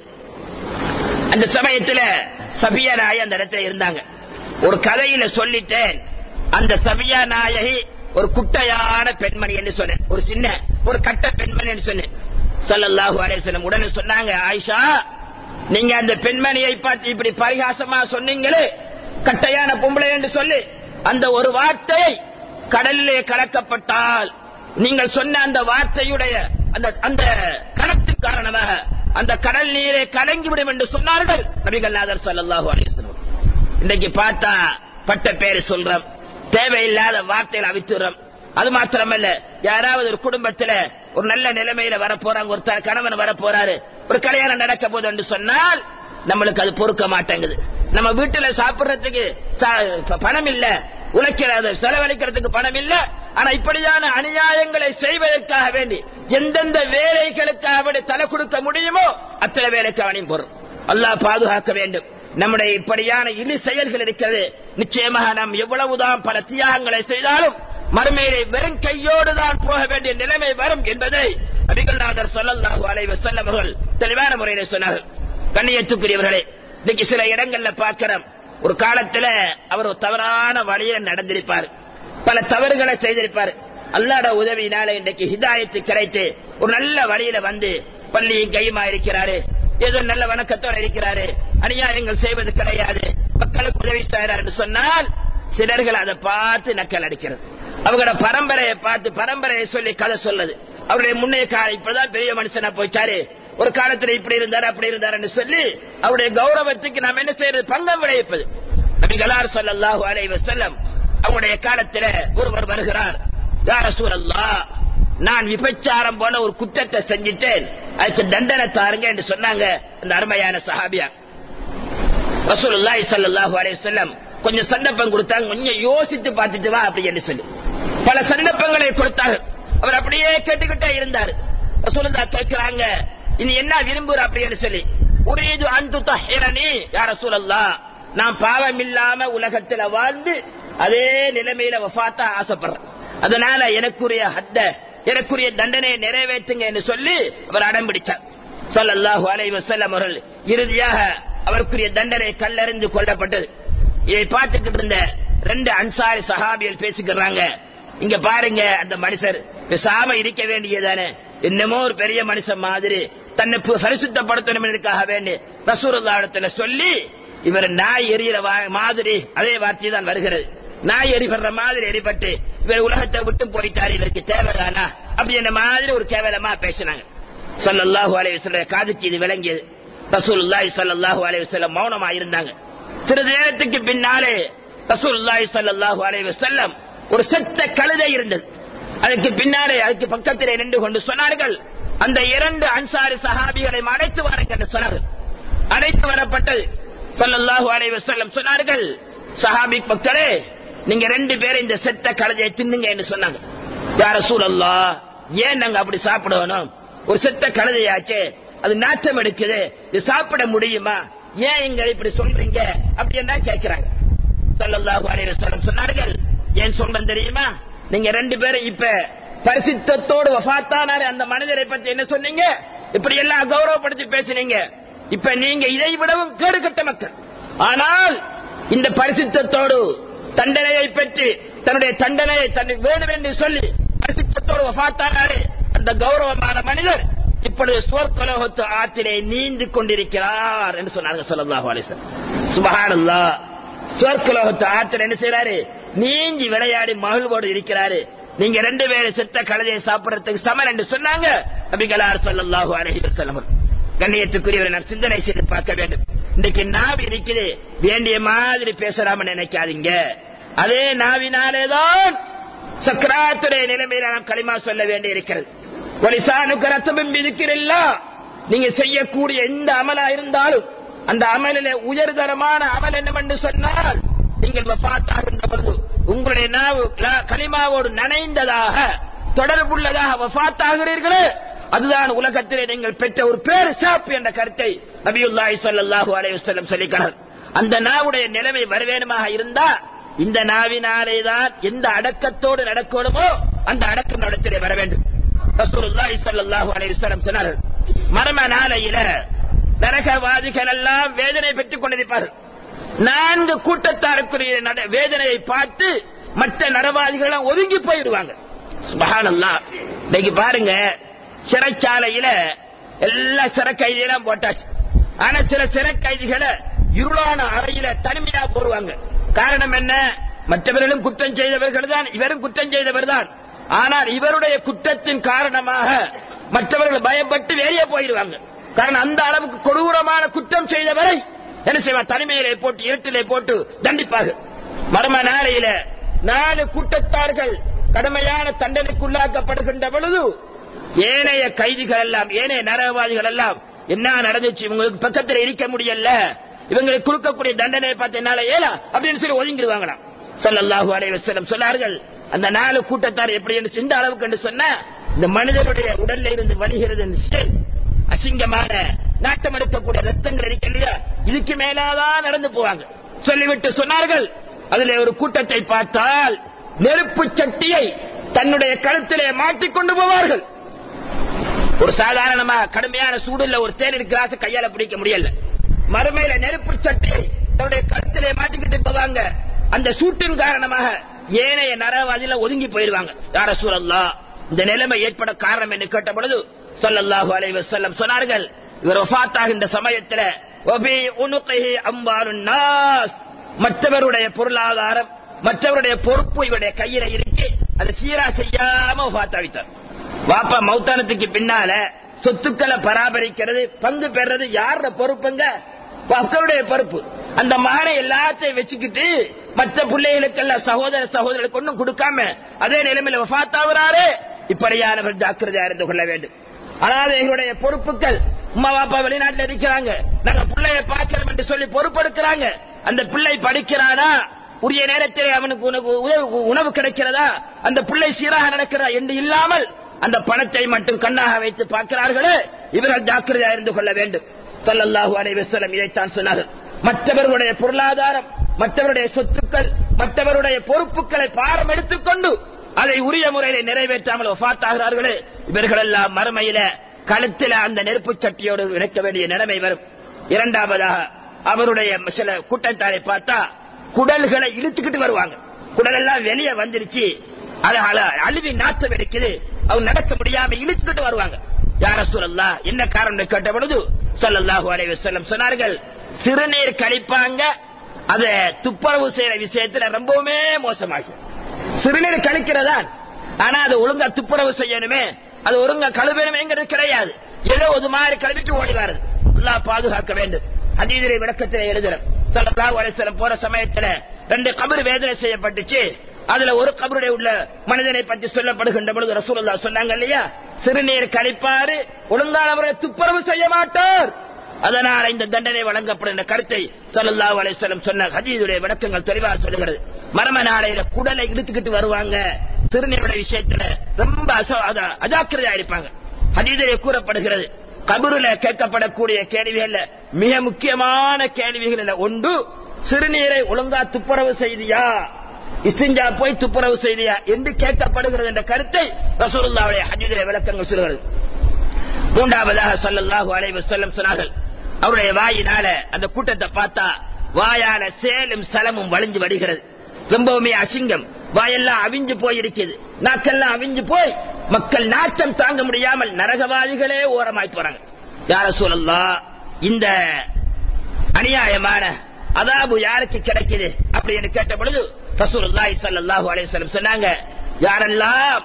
A: அந்த சமயத்துல சபியா நாயகி அந்த இடத்துல இருந்தாங்க ஒரு கதையில சொல்லிட்டேன் அந்த சபியா நாயகி ஒரு குட்டையான பெண்மணி என்று சொன்னேன் ஒரு சின்ன ஒரு கட்ட பெண்மணி என்று சொன்னேன் ஸல்லல்லாஹு அலைஹி வஸல்லம் உடனே சொன்னாங்க ஆயிஷா நீங்க அந்த பெண்மணியை பார்த்து இப்படி பரிகாசமா சொன்னீங்களே கட்டையான பொம்பளை என்று சொல்லி அந்த ஒரு வார்த்தை கடலிலே கலக்கப்பட்டால் நீங்கள் சொன்ன அந்த வார்த்தையுடைய அந்த அந்த கணத்தின் காரணமாக அந்த கடல் நீரை கலங்கிவிடும் என்று சொன்னார்கள் நபிகள் நாதர் ஸல்லல்லாஹு அலைஹி வஸல்லம் இன்னைக்கு பார்த்தா பட்ட பேரு சொல்றோம் தேவையில்லாத வார்த்தைகளை அவித்துறோம் அது மாத்திரமல்ல யாராவது ஒரு குடும்பத்துல ஒரு நல்ல நிலைமையில வர போறாங்க ஒரு த- கணவன் வர போறாரு ஒரு கல்யாணம் நடக்க போகுது என்று சொன்னால் நம்மளுக்கு அது பொறுக்க மாட்டேங்குது நம்ம வீட்டுல சாப்பிடுறதுக்கு சா- பணம் இல்ல உழைக்கிறது செலவழிக்கிறதுக்கு பணம் இல்ல ஆனா இப்படியான அநியாயங்களை செய்வதற்காக வேண்டி எந்தெந்த வேலைகளுக்காக வேண்டி தலை கொடுக்க முடியுமோ அத்தனை வேலைக்கு அவனையும் போறோம் அல்லாஹ் பாதுகாக்க வேண்டும் நம்முடைய இப்படியான இழி செயல்கள் இருக்கிறது நிச்சயமாக நாம் எவ்வளவுதான் பல தியாகங்களை செய்தாலும் மறுமையிலே வெறும் கையோடு தான் போக வேண்டிய நிலைமை வரும் என்பதை நபிகள்நாதர் ஸல்லல்லாஹு அலைஹி வஸல்லம் அவர்கள் தெளிவான முறையில் சொன்னார்கள் கண்ணியத்துக்குரியவர்களே இன்னைக்கு சில இடங்கள்ல பார்க்கிறோம் ஒரு காலத்துல அவர் ஒரு தவறான வழியில நடந்திருப்பார் பல தவறுகளை செய்திருப்பார் அல்லாட உதவியினால இன்றைக்கு ஹிதாயத்து கிடைத்து ஒரு நல்ல வழியில வந்து பள்ளியும் கையுமா இருக்கிறாரு ஏதோ நல்ல வணக்கத்தோட இருக்கிறாரு அநியாயங்கள் செய்வது கிடையாது மக்களுக்கு உதவி செய்யறார் என்று சொன்னால் சிலர்கள் அதை பார்த்து நக்கல் அடிக்கிறது அவங்களோட பரம்பரையை பார்த்து பரம்பரையை சொல்லி கதை சொல்லுது அவருடைய முன்னைய காலம் இப்பதான் பெரிய மனுஷனா போயிச்சாரு ஒரு காலத்துல இப்படி இருந்தாரு அப்படி இருந்தாருன்னு சொல்லி அவருடைய கௌரவத்துக்கு நாம் என்ன செய்யறது பங்கம் விளைவிப்பது நபிகளார் ஸல்லல்லாஹு அலைஹி வஸல்லம் அவருடைய காலத்துல ஒருவர் வருகிறார் யா ரசூலல்லாஹ் நான் விபச்சாரம் போன ஒரு குற்றத்தை செஞ்சிட்டேன் அதுக்கு தண்டனை தாருங்க என்று சொன்னாங்க அந்த அருமையான சஹாபியா ரசூலுல்லாஹி ஸல்லல்லாஹு அலைஹி வஸல்லம் கொஞ்சம் சந்தர்ப்பம் கொடுத்தாங்க கொஞ்சம் யோசித்து பார்த்துட்டு வா அப்படி என்று சொல்லி பல சந்தர்ப்பங்களை கொடுத்தார்கள் அவர் அப்படியே கேட்டுக்கிட்டே இருந்தார் ரசூலுல்லாஹ் கேட்கிறாங்க இனி என்ன விரும்புற அப்படின்னு சொல்லி உரீது அந்து தஹிரனி யா ரசூலல்லாஹ் நான் பாவம் இல்லாம உலகத்துல வாழ்ந்து அதே நிலைமையில வஃபாத்தா ஆசைப்படுறேன் அதனால எனக்குரிய ஹத்த எனக்குரிய தண்டனையை நிறைவேற்றுங்க என்று சொல்லி அவர் அடம் பிடிச்சார் ஸல்லல்லாஹு அலைஹி வஸல்லம் அவர்கள் இறுதியாக அவருக்குரிய தண்டனை கல்லறிந்து கொல்லப்பட்டது இதை பார்த்துக்கிட்டு இருந்த ரெண்டு அன்சாரி சஹாபிகள் பேசிக்கிறாங்க இங்க பாருங்க அந்த மனுஷர் பேசாம இருக்க வேண்டியதானே என்னமோ ஒரு பெரிய மனுஷன் மாதிரி தன்னை பு- பரிசுத்தப்படுத்தணும்ன்றதுக்காக வேண்டி ரசூலுல்லாஹ் இடத்துல சொல்லி இவர் நாய் எரியிற வா- மாதிரி அதே வார்த்தை தான் வருகிறது நாய் எரிபடுற மாதிரி எரிபட்டு இவர் உலகத்தை விட்டு போயிட்டார் இவருக்கு தேவைதானா அப்படி என்ன மாதிரி ஒரு கேவலமா பேசினாங்க ஸல்லல்லாஹு அலைஹி வஸல்லம் காதுக்கு இது விளங்கியது ரசூலுல்லாஹி ஸல்லல்லாஹு அலைஹி வஸல்லம் மௌனமா இருந்தாங்க சிறிது நேரத்துக்கு பின்னாலே ரசூலுல்லாஹி ஸல்லல்லாஹு அலைஹி வஸல்லம் ஒரு செத்த கழுதை இருந்தது அதுக்கு பின்னாலே அதுக்கு பக்கத்திலே நின்று கொண்டு சொன்னார்கள் அந்த இரண்டு அன்சாரி சஹாபிகளை அழைத்து வாருங்கள் என்று சொன்னார்கள் அழைத்து வரப்பட்டது ஸல்லல்லாஹு அலைஹி வஸல்லம் சொன்னார்கள் சஹாபி மக்களே நீங்க ரெண்டு பேரும் இந்த செத்த கழுதையை தின்னுங்க என்று சொன்னாங்க யார சூழல்லா ஏன் நாங்க அப்படி சாப்பிடணும் ஒரு செத்த கழுதையாச்சே அது நாற்றம் எடுக்குது இது சாப்பிட முடியுமா ஏன் இங்க இப்படி சொல்றீங்க அப்படி என்ன கேட்கிறாங்க ஸல்லல்லாஹு அலைஹி வஸல்லம் சொன்னார்கள் ஏன் சொல்றேன் தெரியுமா நீங்க ரெண்டு பேரும் இப்ப பரிசுத்தத்தோடு வஃபாத்தானாரு அந்த மனிதரை பத்தி என்ன சொன்னீங்க இப்படி எல்லாம் கௌரவப்படுத்தி பேசினீங்க இப்ப நீங்க இதை விடவும் கேடுகட்ட மக்கள் ஆனால் இந்த பரிசுத்தத்தோடு தண்டனையை பெற்று தன்னுடைய தண்டனையை தன்னை வேணும் என்று சொல்லி பரிசுத்தத்தோடு வஃபாத்தானாரு அந்த கௌரவமான மனிதர் இப்பொழுது சுவர்கலோகத்து ஆற்றிலே நீந்து கொண்டிருக்கிறார் என்று சொன்னார்கள் ஸல்லல்லாஹு அலைஹி வஸல்லம் சுபஹானல்லாஹ் சுவர்கலோகத்து ஆற்றில் என்ன செய்யறாரு நீஞ்சி விளையாடி மகிழ்வோடு இருக்கிறாரு நீங்க ரெண்டு பேரும் செத்த கழுதையை சாப்பிடறதுக்கு சமன் என்று சொன்னாங்க நபிகளார் ஸல்லல்லாஹு அலைஹி வஸல்லம் கண்ணியத்துக்குரியவரை நான் சிந்தனை செய்து பார்க்க வேண்டும் இன்றைக்கு நாவி இருக்குது வேண்டிய மாதிரி பேசலாம நினைக்காதீங்க அதே நாவினாலேதான் சக்கராத்துடைய நிலைமையில நாம் களிமா சொல்ல வேண்டி இருக்கிறது ஒலிசானுக்கு ரத்தமும் விதிக்கிறல்ல நீங்க செய்யக்கூடிய எந்த அமலா இருந்தாலும் அந்த அமலில உயர்தரமான அமல் என்னவென்று சொன்னால் நீங்கள் வஃபாத்தாகின்ற பொழுது உங்களுடைய நாவு லா- கலிமாவோடு நனைந்ததாக தொடர்புள்ளதாக வஃபாத்தாகிறீர்களே அதுதான் உலகத்திலே நீங்கள் பெற்ற ஒரு பேர் சாப்பு என்ற கருத்தை நபியுல்லாஹி ஸல்லல்லாஹு அலைஹி வஸல்லம் சொல்லிக்கிறார் அந்த நாவுடைய நிலைமை வரவேணுமாக இருந்தா இந்த நாவினாலே தான் எந்த அடக்கத்தோடு நடக்கணுமோ அந்த அடக்கம் நடத்திலே வர வேண்டும் ரசூலுல்லாஹி ஸல்லல்லாஹு அலைஹி வஸல்லம் சொன்னார்கள் மர்ம நாளையில நரகவாதிகள் எல்லாம் வேதனை பெற்றுக் கொண்டிருப்பார்கள் நான்கு கூட்டத்தாருக்குரிய நட- வேதனையை பார்த்து மற்ற நரவாதிகள் ஒதுங்கி போயிடுவாங்க சுபஹானல்லாஹ் இன்னைக்கு பாருங்க சிறைச்சாலையில எல்லா சிறை கைதியெல்லாம் போட்டாச்சு ஆனா சில சிறை கைதிகளை இருளான அறையில தனிமையா போடுவாங்க காரணம் என்ன மற்றவர்களும் குற்றம் செய்தவர்கள் தான் இவரும் குற்றம் செய்தவர் தான் ஆனால் இவருடைய குற்றத்தின் காரணமாக மற்றவர்கள் பயப்பட்டு வெளியே போயிடுவாங்க காரணம் அந்த அளவுக்கு கொடூரமான குற்றம் செய்தவரை என்ன செய்வார் தனிமையிலே போட்டு இருட்டிலே போட்டு தண்டிப்பார்கள் மர்ம நாளையில நாலு கூட்டத்தார்கள் கடுமையான தண்டனைக்குள்ளாக்கப்படுகின்ற பொழுது ஏனைய கைதிகள் எல்லாம் ஏனைய நரகவாதிகள் எல்லாம் என்ன நடந்துச்சு இவங்களுக்கு பக்கத்தில் இருக்க முடியல இவங்களுக்கு கொடுக்கக்கூடிய தண்டனையை பார்த்து என்னால ஏலா அப்படின்னு சொல்லி ஒதுங்கிடுவாங்களாம் ஸல்லல்லாஹு அலைஹி வஸல்லம் சொன்னார்கள் அந்த நாலு கூட்டத்தார் எப்படி என்று இந்த அளவுக்கு என்று சொன்னா இந்த மனிதனுடைய உடல்ல இருந்து வடிகிறது இந்த செயல் அசிங்கமான நாட்டம் எடுக்கக்கூடிய ரத்தங்கள் இருக்கு இல்லையா இதுக்கு மேலாதான் நடந்து போவாங்க சொல்லிவிட்டு சொன்னார்கள் அதிலே ஒரு கூட்டத்தை பார்த்தால் நெருப்பு சட்டியை தன்னுடைய கழுத்திலே மாட்டிக்கொண்டு போவார்கள் ஒரு சாதாரணமா கடுமையான சூடுல ஒரு தேநீர் கிளாஸ் கையால பிடிக்க முடியல மறுமையில நெருப்பு சட்டியை தன்னுடைய கழுத்திலே மாட்டிக்கிட்டு போவாங்க அந்த சூட்டின் காரணமாக ஏனைய நரவாதியில ஒதுங்கி போயிருவாங்க யார சூழல்லா இந்த நிலைமை ஏற்பட காரணம் என்று கேட்ட பொழுது ஸல்லல்லாஹு அலைஹி வஸல்லம் சொன்னார்கள் இவர் வஃபாத்தாகின்ற சமயத்துல வபி உனுகிஹி அம்வாலுன் நாஸ் மற்றவருடைய பொருளாதாரம் மற்றவருடைய பொறுப்பு இவருடைய கையில இருக்கு அதை சீரா செய்யாம வஃபாத்தாவித்தார் வாப்பா மௌத்தானத்துக்கு பின்னால சொத்துக்களை பராமரிக்கிறது பங்கு பெறது யார பொறுப்புங்க மக்களுடைய பொறுப்பு அந்த மகனை எல்லாத்தையும் வச்சுக்கிட்டு மற்ற பிள்ளைகளுக்கெல்லாம் சகோதர சகோதரர்களுக்கு ஒன்றும் கொடுக்காம அதே நிலைமையில வஃத்தாகிறாரு இப்படியானவர் ஜாக்கிரதையா இருந்து கொள்ள வேண்டும் அதாவது எங்களுடைய பொறுப்புகள் உமா பாப்பா வெளிநாட்டுல இருக்கிறாங்க நாங்க பிள்ளைய பார்க்கிறோம் என்று சொல்லி பொறுப்பெடுக்கிறாங்க அந்த பிள்ளை படிக்கிறானா உரிய நேரத்தில் அவனுக்கு உனக்கு உணவு உணவு கிடைக்கிறதா அந்த பிள்ளை சீராக நடக்கிறதா என்று இல்லாமல் அந்த பணத்தை மட்டும் கண்ணாக வைத்து பார்க்கிறார்களே இவர்கள் ஜாக்கிரதையா இருந்து கொள்ள வேண்டும் ஸல்லல்லாஹு அலைஹி வஸல்லம் இதைத்தான் சொன்னார்கள் மற்றவர்களுடைய பொருளாதாரம் மற்றவருடைய சொத்துக்கள் மற்றவருடைய பொறுப்புகளை பாரம் எடுத்துக்கொண்டு அதை உரிய முறையில நிறைவேற்றாமல் வஃத்தாகிறார்களே இவர்களெல்லாம் மறுமையில கழுத்தில அந்த நெருப்பு சட்டியோடு இணைக்க வேண்டிய நிலைமை வரும் இரண்டாவதாக அவருடைய சில கூட்டத்தாரை பார்த்தா குடல்களை இழுத்துக்கிட்டு வருவாங்க குடல் எல்லாம் வெளியே வந்துருச்சு அது அல- அழுவி நாத்தம் இருக்குது அவங்க நடக்க முடியாம இழுத்துக்கிட்டு வருவாங்க யார சொல்லலாம் என்ன காரணம் கேட்ட பொழுது ஸல்லல்லாஹு அலைஹி வஸல்லம் சொன்னார்கள் சிறுநீர் கழிப்பாங்க அத துப்புரவு செய்யற விஷயத்துல ரொம்பவுமே மோசமாகும் சிறுநீர் கழிக்கிறதா ஆனா அது ஒழுங்கா துப்புரவு செய்யணுமே அது ஒழுங்கா கழுவணுமேங்கிறது கிடையாது ஏதோ ஒரு மாதிரி கழுவிட்டு ஓடி வருது அல்லாஹ் பாதுகாக்க வேண்டும் அதீதிரை விளக்கத்தில் எழுதுறோம் ஸல்லல்லாஹு அலைஹி வஸல்லம் போற சமயத்துல ரெண்டு கபர் வேதனை செய்யப்பட்டுச்சு அதுல ஒரு கபருடைய உள்ள மனிதனை பற்றி சொல்லப்படுகின்ற பொழுது ரசூலுல்லாஹ் சொன்னாங்க இல்லையா சிறுநீர் கழிப்பாரு ஒழுங்கானவரை துப்புரவு செய்ய மாட்டார் அதனால இந்த தண்டனை வழங்கப்படும் என்ற கருத்தை ஸல்லல்லாஹு அலைஹி வஸல்லம் சொன்ன ஹதீதுடைய விளக்கங்கள் தெளிவாக சொல்லுகிறது மர்ம நாளையில குடலை இழுத்துக்கிட்டு வருவாங்க சிறுநீருடைய விஷயத்துல ரொம்ப அச- அத- அஜாக்கிரதையா இருப்பாங்க ஹதீதிலே கூறப்படுகிறது கபருல கேட்கப்படக்கூடிய கேள்விகள்ல மிக முக்கியமான கேள்விகள் ஒன்று சிறுநீரை ஒழுங்கா துப்புரவு செய்தியா இஸ்திஞ்சா போய் துப்புரவு செய்தியா என்று கேட்கப்படுகிறது என்ற கருத்தை ரசூலுல்லாவுடைய ஹதீதிலே விளக்கங்கள் சொல்கிறது மூன்றாவதாக ஸல்லல்லாஹு அலைஹி வஸல்லம் சொன்னார்கள் அவருடைய வாயினால அந்த கூட்டத்தை பார்த்தா வாயால சேலும் சலமும் வழிஞ்சு வருகிறது ரொம்பவுமே அசிங்கம் வாயெல்லாம் அவிஞ்சு போய் இருக்குது நாக்கெல்லாம் அவிஞ்சு போய் மக்கள் நாட்டம் தாங்க முடியாமல் நரகவாதிகளே ஓரமாய் போறாங்க யார சொல்லலாம் இந்த அநியாயமான அதாபு யாருக்கு கிடைக்குது அப்படின்னு கேட்ட பொழுது ரசூலுல்லாஹி ஸல்லல்லாஹு அலைஹி வஸல்லம் சொன்னாங்க யாரெல்லாம்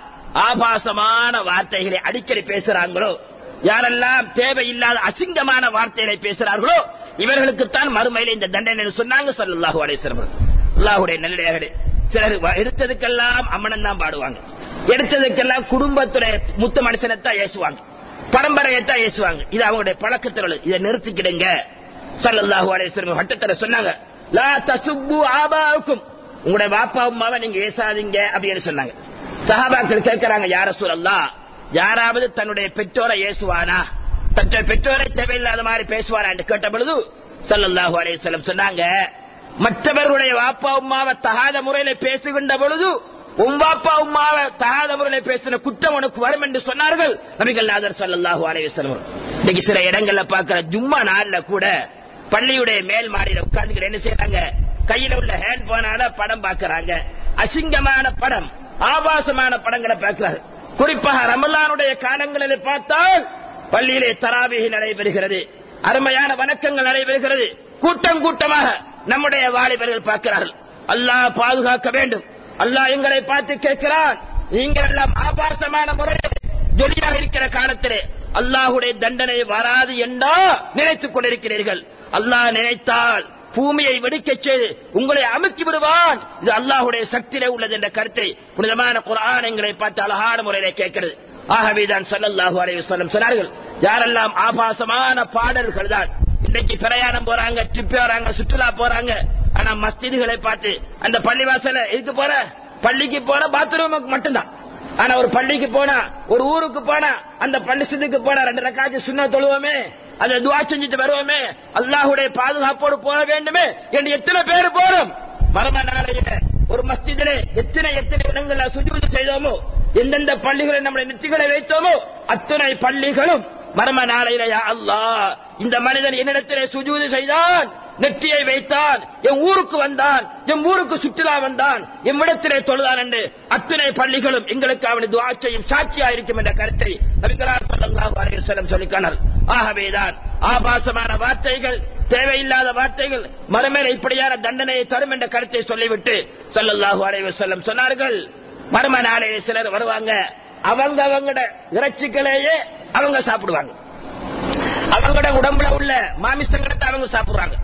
A: ஆபாசமான வார்த்தைகளை அடிக்கடி பேசுறாங்களோ யாரெல்லாம் தேவையில்லாத அசிங்கமான வார்த்தைகளை பேசுறார்களோ இவர்களுக்குத்தான் மறுமையில இந்த தண்டனை சொன்னாங்க ஸல்லல்லாஹு அலைஹி வஸல்லம் அல்லாஹ்வுடைய நல்லடியார்களே சிலர் வ- எடுத்ததுக்கெல்லாம் அம்மனம் தான் பாடுவாங்க எடுத்ததுக்கெல்லாம் குடும்பத்துடைய முத்த மனுஷனை தான் ஏசுவாங்க பரம்பரையை தான் ஏசுவாங்க இது அவங்களுடைய பழக்கத்தில் உள்ளது. இதை நிறுத்திக்கிடுங்க ஸல்லல்லாஹு அலைஹி வஸல்லம் வட்டத்துல சொன்னாங்க லா தசுப்பு ஆபாவுக்கும் உங்களுடைய பாப்பா அம்மாவை நீங்க ஏசாதீங்க அப்படின்னு சொன்னாங்க சஹாபாக்கள் கேட்கறாங்க யார சூழல்லா யாராவது தன்னுடைய பெற்றோரை ஏசுவானா தன்னுடைய பெற்றோரை தேவையில்லாத மாதிரி பேசுவாரா என்று கேட்ட பொழுது ஸல்லல்லாஹு அலைஹி வஸல்லம் சொன்னாங்க மற்றவர்களுடைய வாப்பா உம்மாவை தகாத முறையில பேசுகின்ற பொழுது உன் வாப்பா உம்மாவை தகாத முறையில பேசின குற்றம் உனக்கு வரும் என்று சொன்னார்கள் நபிகள் நாதர் ஸல்லல்லாஹு அலைஹி வஸல்லம் இன்னைக்கு சில இடங்கள்ல பார்க்கிற ஜும்மா நாள்ல கூட பள்ளியுடைய மேல் மாடியில உட்கார்ந்துக்கிட்டு என்ன செய்யறாங்க கையில உள்ள ஹேண்ட் போனால படம் பார்க்கறாங்க அசிங்கமான படம் ஆபாசமான படங்களை பார்க்கிறார்கள் குறிப்பாக ரமலானுடைய காலங்களில் பார்த்தால் பள்ளியிலே தராவீஹ் நடைபெறுகிறது அருமையான வணக்கங்கள் நடைபெறுகிறது கூட்டம் கூட்டமாக நம்முடைய வாலிபர்கள் பார்க்கிறார்கள் அல்லாஹ் பாதுகாக்க வேண்டும் அல்லாஹ் எங்களை பார்த்து கேட்கிறான் நீங்கள் எல்லாம் ஆபாசமான முறையில் ஜொலியாக இருக்கிற காலத்திலே அல்லாஹுடைய தண்டனை வராது என்றா நினைத்துக் கொண்டிருக்கிறீர்கள் அல்லாஹ் நினைத்தால் பூமியை வெடிக்கச் செய்து உங்களை அமுக்கி விடுவான் இது அல்லாஹுடைய சக்தியிலே உள்ளது என்ற கருத்தை புனிதமான குர்ஆன் எங்களை பார்த்து அழகான முறையிலே கேட்கிறது ஆகவேதான் ஸல்லல்லாஹு அலைஹி வஸல்லம் சொன்னார்கள் யாரெல்லாம் ஆபாசமான பாடல்கள் தான் இன்னைக்கு பிரயாணம் போறாங்க ட்ரிப் போறாங்க சுற்றுலா போறாங்க ஆனா மஸ்ஜிதுகளை பார்த்து அந்த பள்ளிவாசல இதுக்கு போற பள்ளிக்கு போற பாத்ரூமுக்கு மட்டும்தான் ஆனா ஒரு பள்ளிக்கு போனா ஒரு ஊருக்கு போனா அந்த பள்ளிசத்துக்கு போனா ரெண்டு ரக்காச்சு சுண்ண தொழுவோமே அதை துவா செஞ்சுட்டு வருவோமே அல்லாஹுடைய பாதுகாப்போடு போக வேண்டுமே என்று எத்தனை பேர் போறோம் மரம நாளையில ஒரு மஸ்ஜிதிலே எத்தனை எத்தனை இடங்கள்ல சுஜூது செய்தோமோ எந்தெந்த பள்ளிகளை நம்முடைய நெற்றிகளை வைத்தோமோ அத்தனை பள்ளிகளும் மர்ம நாளையில யா அல்லாஹ் இந்த மனிதன் என்னிடத்திலே சுஜூது செய்தான் நெற்றியை வைத்தான் என் ஊருக்கு வந்தான் என் ஊருக்கு சுற்றுலா வந்தான் எம்மிடத்திலே தொழுதான் என்று அத்தனை பள்ளிகளும் எங்களுக்கு அவனை துவா செய்யும் சாட்சியா இருக்கும் என்ற கருத்தை நபிகளார் ஸல்லல்லாஹு அலைஹி வஸல்லம் சொல்லிக்கானார் ஆகவேதான் ஆபாசமான வார்த்தைகள் தேவையில்லாத வார்த்தைகள் மறுமையில இப்படியான தண்டனையை தரும் என்ற கருத்தை சொல்லிவிட்டு ஸல்லல்லாஹு அலைஹி வஸல்லம் சொன்னார்கள் மர்ம நாளையில சிலர் வருவாங்க அவங்க அவங்களோட இறைச்சிகளையே அவங்க சாப்பிடுவாங்க அவங்களோட உடம்புல உள்ள மாமிசங்களை அவங்க சாப்பிடுறாங்க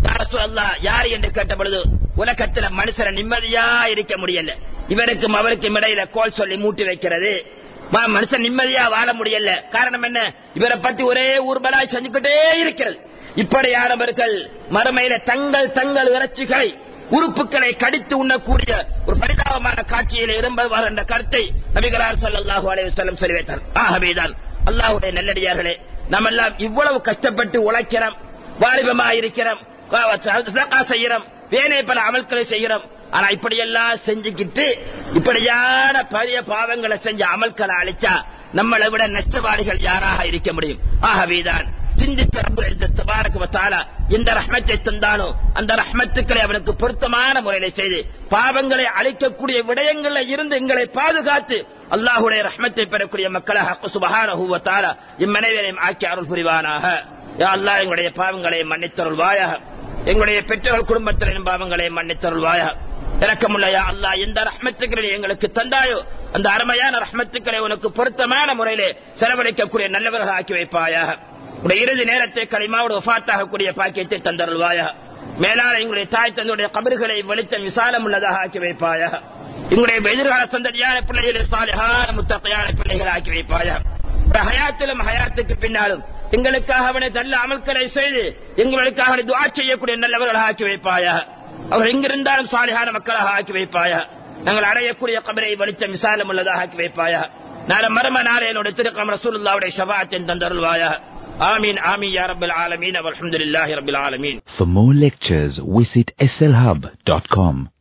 A: யார் சொல்லா யார் என்று கேட்ட பொழுது உலகத்துல மனுஷனை நிம்மதியா இருக்க முடியல இவருக்கும் அவருக்கும் இடையில கோல் சொல்லி மூட்டி வைக்கிறது ம- மனுஷன் நிம்மதியா வாழ முடியல காரணம் என்ன இவரை பத்தி ஒரே ஊர்வலாய் செஞ்சுக்கிட்டே இருக்கிறது இப்படியானவர்கள் மறுமையில தங்கள் தங்கள் இறைச்சிகளை உறுப்புகளை கடித்து உண்ணக்கூடிய ஒரு பரிதாபமான காட்சியில் இரும்பவர் என்ற கருத்தை நபிகளார் ஸல்லல்லாஹு அலைஹி வஸல்லம் சொல்லி வைத்தார் ஆகவேதான் அல்லாஹ்வுடைய நல்லடியார்களே நாம் எல்லாம் இவ்வளவு கஷ்டப்பட்டு உழைக்கிறோம் வாலிபமா இருக்கிறோம் சதகா செய்கிறோம் வேணே பல அமல்களை செய்கிறோம் ஆனா இப்படியெல்லாம் செஞ்சுக்கிட்டு இப்படியான பெரிய பாவங்களை செஞ்ச அமல்களை அழிச்சா நம்மளை விட நஷ்டவாளிகள் யாராக இருக்க முடியும் ஆகவேதான் சிந்தித்த ரப்பல் இஸ்ஸத் தபாரக வ தஆலா எந்த ரஹ்மத்தை தந்தானோ அந்த ரஹ்மத்துக்களை அவனுக்கு பொருத்தமான முறையில செய்து பாவங்களை அழிக்கக்கூடிய விடயங்களில் இருந்து எங்களை பாதுகாத்து அல்லாஹ்வுடைய ரஹ்மத்தை பெறக்கூடிய மக்களாக சுபஹானஹு வ தஆலா இம்மனைவரையும் ஆக்கி அருள் புரிவானாக யா அல்லாஹ் எங்களுடைய பாவங்களை மன்னித்தருள்வாயாக எங்களுடைய பெற்றோர் குடும்பத்தினரின் பாவங்களை மன்னித்தருள்வாயாக இரக்கமுள்ள யா அல்லாஹ் எந்த ரஹ்மத்துக்களை எங்களுக்கு தந்தாயோ அந்த அருமையான ரஹ்மத்துக்களை உனக்கு பொருத்தமான முறையிலே செலவழிக்கக்கூடிய நல்லவர்கள் ஆக்கி வைப்பாயாக உடைய இறுதி நேரத்தை களிமாவோடு ஒஃபாத்தாகக்கூடிய பாக்கியத்தை தந்தருள்வாயாக மேலான எங்களுடைய தாய் தந்தையுடைய கபறுகளை வெளிச்சம் விசாலம் உள்ளதாக ஆக்கி வைப்பாயாக எங்களுடைய எதிர்கால சந்ததியான பிள்ளைகளை சாலையான முத்தகையான பிள்ளைகளை ஆக்கி வைப்பாயாக ஒரு ஹயாத்திலும் ஹயாத்துக்கு பின்னாலும் எங்களுக்காக அவனை நல்ல அமல்களை செய்து எங்களுக்காக அவனை துஆ செய்யக்கூடிய நல்லவர்களாக ஆக்கி வைப்பாயாக அவர் எங்கிருந்தாலும் சாலிகான மக்களாக ஆக்கி வைப்பாயாக நாங்கள் அடையக்கூடிய கபரை வெளிச்சம் விசாலம் உள்ளதாக ஆக்கி வைப்பாயாக நாளை மர்ம நாளை என்னுடைய திருக்கம் ரசூலுல்லாவுடைய ஷபாத்தின் தந்தருள்வாயாக ஆமீன் ஆமீன் யா ரப்பல் ஆலமீன் வல்ஹம்துலில்லாஹி ரப்பில் ஆலமீன்
B: For more lectures, visit slhub.com.